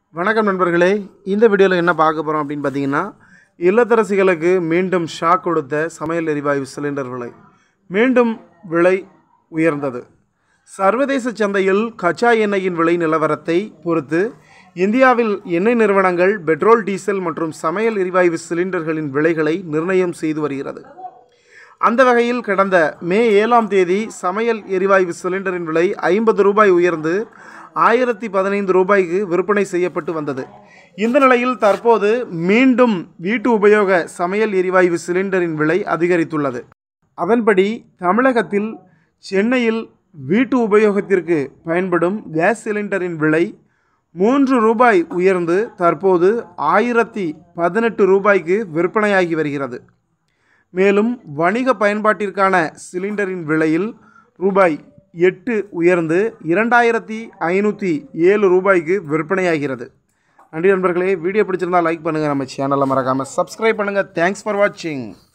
வணக்கம் நண்பர்களே இந்த வீடியோவில் என்ன பார்க்க போகிறோம் அப்படின்னு பார்த்தீங்கன்னா இல்லத்தரசிகளுக்கு மீண்டும் ஷாக் கொடுத்த சமையல் எரிவாயு சிலிண்டர் விலை மீண்டும் விலை உயர்ந்தது சர்வதேச சந்தையில் கச்சா எண்ணெயின் விலை நிலவரத்தை பொறுத்து இந்தியாவில் எண்ணெய் நிறுவனங்கள் பெட்ரோல் டீசல் மற்றும் சமையல் எரிவாயு சிலிண்டர்களின் விலைகளை நிர்ணயம் செய்து வருகிறது அந்த வகையில் கடந்த மே ஏழாம் தேதி சமையல் எரிவாயு சிலிண்டரின் விலை ஐம்பது ரூபாய் உயர்ந்து ஆயிரத்தி பதினைந்து ரூபாய்க்கு விற்பனை செய்யப்பட்டு வந்தது இந்த நிலையில் தற்போது மீண்டும் வீட்டு உபயோக சமையல் எரிவாயு சிலிண்டரின் விலை அதிகரித்துள்ளது அதன்படி தமிழகத்தில் சென்னையில் வீட்டு உபயோகத்திற்கு பயன்படும் கேஸ் சிலிண்டரின் விலை மூன்று ரூபாய் உயர்ந்து தற்போது ஆயிரத்தி பதினெட்டு ரூபாய்க்கு விற்பனையாகி வருகிறது மேலும் வணிக பயன்பாட்டிற்கான சிலிண்டரின் விலையில் ரூபாய் எட்டு உயர்ந்து இரண்டாயிரத்தி ஐநூற்றி ஏழு ரூபாய்க்கு விற்பனையாகிறது நன்றி நண்பர்களே வீடியோ பிடிச்சிருந்தால் லைக் பண்ணுங்கள் நம்ம சேனலை மறக்காமல் சப்ஸ்கிரைப் பண்ணுங்கள் தேங்க்ஸ் ஃபார் வாட்சிங்